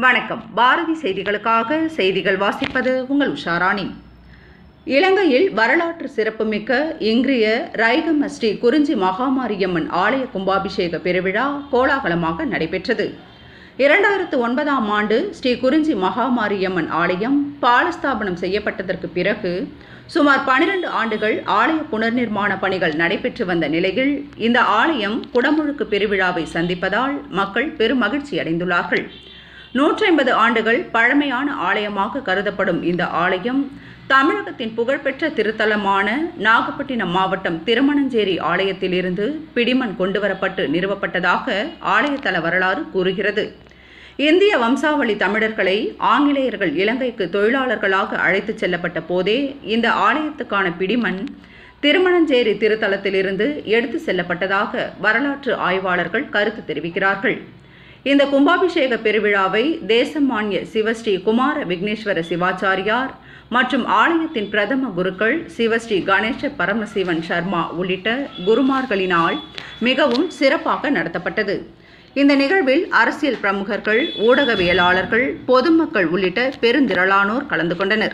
வணக்கம் பாரதி செய்திகளுக்காக செய்திகள் வாசிப்பது உங்கள் உஷாராணி இலங்கையில் வரலாற்று சிறப்புமிக்க இன்றைய ரைகம ஸ்ரீ குறிஞ்சி மகாமாரியம்மன் ஆலய கும்பாபிஷேக பெருவிழா கோலாகலமாக நடைபெற்றது இரண்டாயிரத்து ஒன்பதாம் ஆண்டு ஸ்ரீ குறிஞ்சி மகாமாரியம்மன் ஆலயம் பாலஸ்தாபனம் செய்யப்பட்டதற்கு பிறகு சுமார் பனிரெண்டு ஆண்டுகள் ஆலய புனர்நிர்மாண பணிகள் நடைபெற்று வந்த நிலையில் இந்த ஆலயம் குடமுழுக்கு பெருவிழாவை சந்திப்பதால் மக்கள் பெரும் மகிழ்ச்சி அடைந்துள்ளார்கள் நூற்றி ஐம்பது ஆண்டுகள் பழமையான ஆலயமாக கருதப்படும் இந்த ஆலயம் தமிழகத்தின் புகழ்பெற்ற திருத்தலமான நாகப்பட்டினம் மாவட்டம் திருமணஞ்சேரி ஆலயத்திலிருந்து பிடிமண் கொண்டுவரப்பட்டு நிறுவப்பட்டதாக ஆலயத்தல வரலாறு கூறுகிறது இந்திய வம்சாவளி தமிழர்களை ஆங்கிலேயர்கள் இலங்கைக்கு தொழிலாளர்களாக அழைத்துச் செல்லப்பட்ட போதே இந்த ஆலயத்துக்கான பிடிமண் திருமணஞ்சேரி திருத்தலத்திலிருந்து எடுத்து செல்லப்பட்டதாக வரலாற்று ஆய்வாளர்கள் கருத்து தெரிவிக்கிறார்கள் இந்த கும்பாபிஷேக பெருவிழாவை தேசமானிய சிவஸ்ரீ குமார விக்னேஸ்வர சிவாச்சாரியார் மற்றும் ஆலயத்தின் பிரதம குருக்கள் சிவஸ்ரீ கணேச பரமசிவன் சர்மா உள்ளிட்ட குருமார்களினால் மிகவும் சிறப்பாக நடத்தப்பட்டது இந்த நிகழ்வில் அரசியல் பிரமுகர்கள் ஊடகவியலாளர்கள் பொதுமக்கள் உள்ளிட்ட பெருந்திரளானோர் கலந்து கொண்டனர்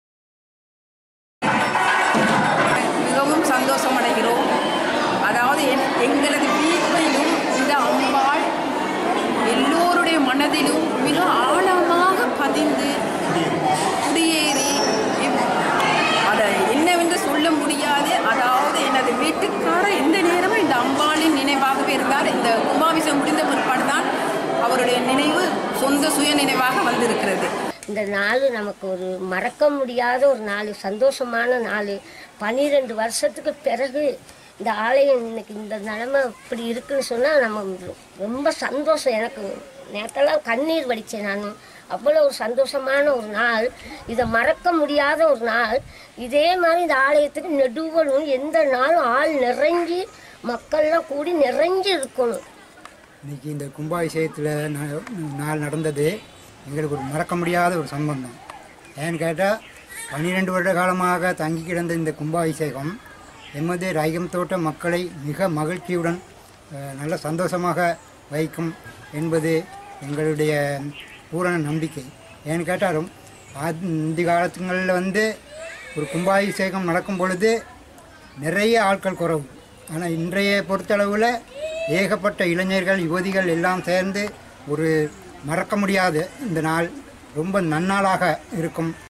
மிகவும் சந்தோஷம் அடைகிறோம் அதாவது என்- எங்களது வீட்டிலும் இந்த அம்பாள் எல்லோருடைய மனதிலும் மிக ஆழமாக பதிந்து குடியேறி இவ்- அதை என்னவென்று சொல்ல முடியாது அதாவது எனது வீட்டுக்காரர் எந்த நேரமும் இந்த அம்பாளின் நினைவாகவே இருந்தார் இந்த கும்பாபிஷேகம் முடிந்த பிற்பாடு தான் அவருடைய நினைவு சொந்த சுய நினைவாக வந்திருக்கிறது இந்த நாள் நமக்கு ஒரு மறக்க முடியாத ஒரு நாள் சந்தோஷமான நாள் பன்னிரெண்டு வருஷத்துக்கு பிறகு இந்த ஆலயம் இன்னைக்கு இந்த நிலமை இப்படி இருக்குன்னு சொன்னால் நம்ம ரொம்ப சந்தோஷம் எனக்கு நேற்றெல்லாம் கண்ணீர் வடித்தேன் நான் அவ்வளோ ஒரு சந்தோஷமான ஒரு நாள் இதை மறக்க முடியாத ஒரு நாள் இதே மாதிரி இந்த ஆலயத்துக்கு நெடுவலும் எந்த நாளும் ஆள் நிறைஞ்சி மக்கள்லாம் கூடி நிறைஞ்சு இருக்கணும் இன்னைக்கு இந்த கும்பாபிஷேகத்தில் நாள் நடந்தது எங்களுக்கு ஒரு மறக்க முடியாத ஒரு சம்பந்தம் ஏன்னு கேட்டால் பன்னிரெண்டு வருட காலமாக தங்கி கிடந்த இந்த கும்பாபிஷேகம் எமது ரைகம் தோட்ட மக்களை மிக மகிழ்ச்சியுடன் அஹ், நல்ல சந்தோஷமாக வைக்கும் என்பது எங்களுடைய பூரண நம்பிக்கை ஏன்னு கேட்டாலும் இந்த காலத்துங்களில் வந்து ஒரு கும்பாபிஷேகம் நடக்கும் பொழுது நிறைய ஆட்கள் குறவு ஆனால் இன்றைய பொறுத்தளவில் ஏகப்பட்ட இளைஞர்கள் யுவதிகள் எல்லாம் சேர்ந்து ஒரு மறக்க முடியாத இந்த நாள் ரொம்ப நன்னாளாக இருக்கும்